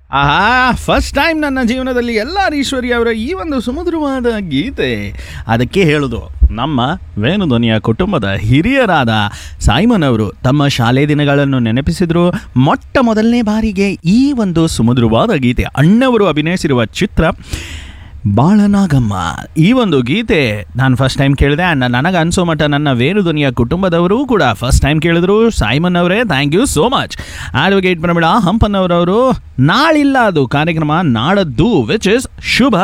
ಆಹಾ first time ನನ್ನ ಜೀವನದಲ್ಲಿ ಎಲ್ಲ ಈಶ್ವರಿ ಅವರ ಈ ಒಂದು ಸುಮಧುರವಾದ ಗೀತೆ ಅದಕ್ಕೆ ಹೇಳುದು ನಮ್ಮ ವೇಣುಧ್ವನಿಯ ಕುಟುಂಬದ ಹಿರಿಯರಾದ ಸಾಯ್ಮನ್ ಅವರು ತಮ್ಮ ಶಾಲೆ ದಿನಗಳನ್ನು ನೆನಪಿಸಿದ್ರು ಮೊಟ್ಟ ಮೊದಲನೇ ಬಾರಿಗೆ ಈ ಒಂದು ಸುಮಧುರವಾದ ಗೀತೆ ಅಣ್ಣವರು ಅಭಿನಯಿಸಿರುವ ಚಿತ್ರ ಬಾಳನಾಗಮ್ಮ ಈ ಒಂದು ಗೀತೆ ನಾನು ಫಸ್ಟ್ ಟೈಮ್ ಕೇಳಿದೆ ಆ್ಯಂಡ್ ನನಗೆ ಅನಿಸೋ ಮಟ್ಟ ನನ್ನ ವೇಣುಧ್ವನಿಯ ಕುಟುಂಬದವರು ಕೂಡ ಫಸ್ಟ್ ಟೈಮ್ ಕೇಳಿದ್ರು ಸಾಯ್ಮನ್ ಅವರೇ thank you so much advocate Pramila ಹಂಪನ್ನವರವರು ನಾಳಿಲ್ಲ ಅದು ಕಾರ್ಯಕ್ರಮ ನಾಡದ್ದು ವಿಚ್ ಇಸ್ ಶುಭ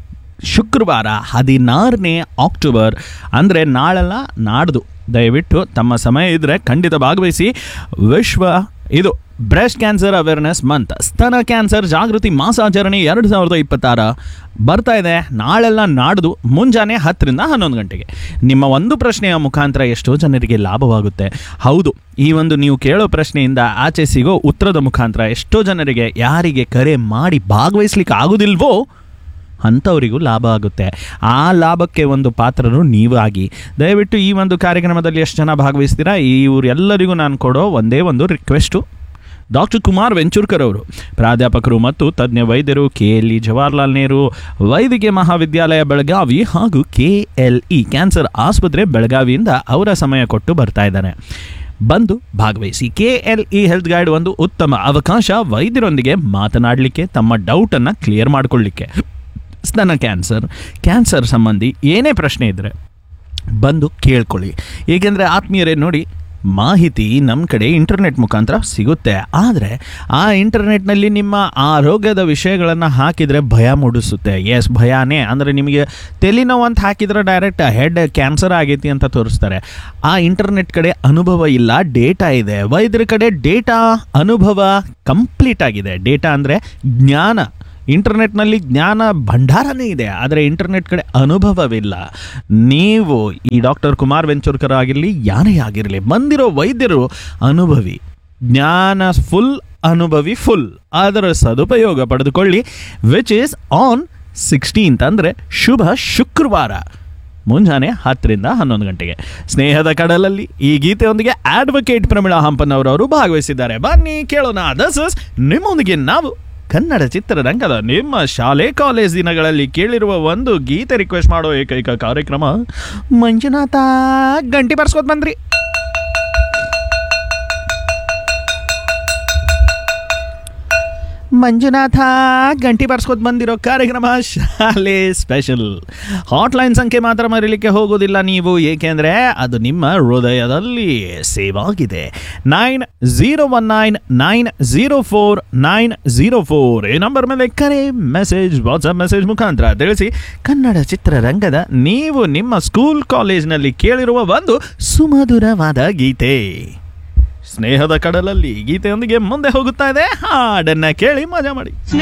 ಶುಕ್ರವಾರ ಹದಿನಾರನೇ ಅಕ್ಟೋಬರ್ ಅಂದರೆ ನಾಳೆಲ್ಲ ನಾಡ್ದು ದಯವಿಟ್ಟು ತಮ್ಮ ಸಮಯ ಇದ್ದರೆ ಖಂಡಿತ ಭಾಗವಹಿಸಿ ವಿಶ್ವ ಇದು ಬ್ರೆಸ್ಟ್ ಕ್ಯಾನ್ಸರ್ ಅವೇರ್ನೆಸ್ ಮಂತ್ ಸ್ತನ ಕ್ಯಾನ್ಸರ್ ಜಾಗೃತಿ ಮಾಸಾಚರಣೆ ಎರಡು ಸಾವಿರದ ಇಪ್ಪತ್ತಾರ ಬರ್ತಾ ಇದೆ ನಾಳೆಲ್ಲ ನಾಡ್ದು ಮುಂಜಾನೆ ಹತ್ತರಿಂದ ಹನ್ನೊಂದು ಗಂಟೆಗೆ ನಿಮ್ಮ ಒಂದು ಪ್ರಶ್ನೆಯ ಮುಖಾಂತರ ಎಷ್ಟೋ ಜನರಿಗೆ ಲಾಭವಾಗುತ್ತೆ ಹೌದು ಈ ಒಂದು ನೀವು ಕೇಳೋ ಪ್ರಶ್ನೆಯಿಂದ ಆಚೆ ಸಿಗೋ ಉತ್ತರದ ಮುಖಾಂತರ ಎಷ್ಟೋ ಜನರಿಗೆ ಯಾರಿಗೆ ಕರೆ ಮಾಡಿ ಭಾಗವಹಿಸ್ಲಿಕ್ಕೆ ಆಗೋದಿಲ್ವೋ ಅಂಥವರಿಗೂ ಲಾಭ ಆಗುತ್ತೆ ಆ ಲಾಭಕ್ಕೆ ಒಂದು ಪಾತ್ರರು ನೀವಾಗಿ ದಯವಿಟ್ಟು ಈ ಒಂದು ಕಾರ್ಯಕ್ರಮದಲ್ಲಿ ಎಷ್ಟು ಜನ ಭಾಗವಹಿಸ್ತೀರಾ ಇವರೆಲ್ಲರಿಗೂ ನಾನು ಕೊಡೋ ಒಂದೇ ಒಂದು ರಿಕ್ವೆಸ್ಟು ಡಾಕ್ಟರ್ ಕುಮಾರ್ ವೆಂಚೂರ್ಕರ್ ಅವರು ಪ್ರಾಧ್ಯಾಪಕರು ಮತ್ತು ತಜ್ಞ ವೈದ್ಯರು K L E Jawaharlal Nehru ವೈದ್ಯಕೀಯ ಮಹಾವಿದ್ಯಾಲಯ ಬೆಳಗಾವಿ ಹಾಗೂ ಕೆ ಎಲ್ ಇ ಕ್ಯಾನ್ಸರ್ ಆಸ್ಪತ್ರೆ ಬೆಳಗಾವಿಯಿಂದ ಅವರ ಸಮಯ ಕೊಟ್ಟು ಬರ್ತಾ ಇದ್ದಾರೆ ಬಂದು ಭಾಗವಹಿಸಿ K L E health guide ಒಂದು ಉತ್ತಮ ಅವಕಾಶ ವೈದ್ಯರೊಂದಿಗೆ ಮಾತನಾಡಲಿಕ್ಕೆ ತಮ್ಮ ಡೌಟನ್ನು ಕ್ಲಿಯರ್ ಮಾಡಿಕೊಳ್ಳಿಕ್ಕೆ ಸ್ತನ ಕ್ಯಾನ್ಸರ್ ಕ್ಯಾನ್ಸರ್ ಸಂಬಂಧಿ ಏನೇ ಪ್ರಶ್ನೆ ಇದ್ದರೆ ಬಂದು ಕೇಳ್ಕೊಳ್ಳಿ ಏಕೆಂದರೆ ಆತ್ಮೀಯರೇ ನೋಡಿ ಮಾಹಿತಿ ನಮ್ಮ ಕಡೆ ಇಂಟರ್ನೆಟ್ ಮುಖಾಂತರ ಸಿಗುತ್ತೆ ಆದರೆ ಆ ಇಂಟರ್ನೆಟ್ನಲ್ಲಿ ನಿಮ್ಮ ಆರೋಗ್ಯದ ವಿಷಯಗಳನ್ನು ಹಾಕಿದರೆ ಭಯ ಮೂಡಿಸುತ್ತೆ ಎಸ್ ಭಯನೇ ಅಂದರೆ ನಿಮಗೆ ತಲೆನೋವು ಅಂತ ಹಾಕಿದರೆ ಡೈರೆಕ್ಟ್ ಹೆಡ್ ಕ್ಯಾನ್ಸರ್ ಆಗೈತಿ ಅಂತ ತೋರಿಸ್ತಾರೆ ಆ ಇಂಟರ್ನೆಟ್ ಕಡೆ ಅನುಭವ ಇಲ್ಲ ಡೇಟಾ ಇದೆ ವೈದ್ಯರ ಕಡೆ ಡೇಟಾ ಅನುಭವ ಕಂಪ್ಲೀಟ್ ಆಗಿದೆ ಡೇಟಾ ಅಂದರೆ ಜ್ಞಾನ ಇಂಟರ್ನೆಟ್ನಲ್ಲಿ ಜ್ಞಾನ ಭಂಡಾರನೇ ಇದೆ ಆದರೆ ಇಂಟರ್ನೆಟ್ ಕಡೆ ಅನುಭವವಿಲ್ಲ ನೀವು ಈ ಡಾಕ್ಟರ್ ಕುಮಾರ್ ವೆಂಚೂರ್ಕರ್ ಆಗಿರಲಿ ಯಾರೇ ಆಗಿರಲಿ ಬಂದಿರೋ ವೈದ್ಯರು ಅನುಭವಿ ಜ್ಞಾನ ಫುಲ್ ಅನುಭವಿ ಫುಲ್ ಅದರ ಸದುಪಯೋಗ ಪಡೆದುಕೊಳ್ಳಿ ವಿಚ್ ಈಸ್ ಆನ್ ಸಿಕ್ಸ್ಟೀನ್ತ್ ಅಂದರೆ ಶುಭ ಶುಕ್ರವಾರ ಮುಂಜಾನೆ ಹತ್ತರಿಂದ ಹನ್ನೊಂದು ಗಂಟೆಗೆ ಸ್ನೇಹದ ಕಡಲಲ್ಲಿ ಈ ಗೀತೆಯೊಂದಿಗೆ ಅಡ್ವೊಕೇಟ್ ಪ್ರಮಿಳಾ ಹಂಪನ್ನವರವರು ಭಾಗವಹಿಸಿದ್ದಾರೆ ಬನ್ನಿ ಕೇಳೋಣ ದಸ್ ಇಸ್ ನಿಮ್ಮೊಂದಿಗೆ ನಾವು ಕನ್ನಡ ಚಿತ್ರರಂಗದ ನಿಮ್ಮ ಶಾಲೆ ಕಾಲೇಜ್ ದಿನಗಳಲ್ಲಿ ಕೇಳಿರುವ ಒಂದು ಗೀತೆ ರಿಕ್ವೆಸ್ಟ್ ಮಾಡೋ ಏಕೈಕ ಕಾರ್ಯಕ್ರಮ ಮಂಜುನಾಥ ಗಂಟಿ ಬರ್ಸ್ಕೊತ್ ಬಂದ್ರಿ ಮಂಜುನಾಥ ಗಂಟಿ ಬರ್ಸ್ಕೊತ್ ಬಂದಿರೋ ಕಾರ್ಯಕ್ರಮ ಶಾಲೆ ಸ್ಪೆಷಲ್ ಹಾಟ್ಲೈನ್ ಸಂಖ್ಯೆ ಮಾತ್ರ ಮರೀಲಿಕ್ಕೆ ಹೋಗೋದಿಲ್ಲ ನೀವು ಏಕೆಂದರೆ ಅದು ನಿಮ್ಮ ಹೃದಯದಲ್ಲಿ ಸೇವ್ ಆಗಿದೆ nine zero one nine nine zero four nine zero four ಈ ನಂಬರ್ ಮೇಲೆ ಕರೆ ಮೆಸೇಜ್ ವಾಟ್ಸಪ್ ಮೆಸೇಜ್ ಮುಖಾಂತರ ತಿಳಿಸಿ ಕನ್ನಡ ಚಿತ್ರರಂಗದ ನೀವು ನಿಮ್ಮ ಸ್ಕೂಲ್ ಕಾಲೇಜ್ನಲ್ಲಿ ಕೇಳಿರುವ ಒಂದು ಸುಮಧುರವಾದ ಗೀತೆ ಸ್ನೇಹದ ಕಡಲಲ್ಲಿ ಗೀತೆಯೊಂದಿಗೆ ಮುಂದೆ ಹೋಗುತ್ತಾ ಇದೆ ಹಾಡನ್ನ ಕೇಳಿ ಮಜಾ ಮಾಡಿ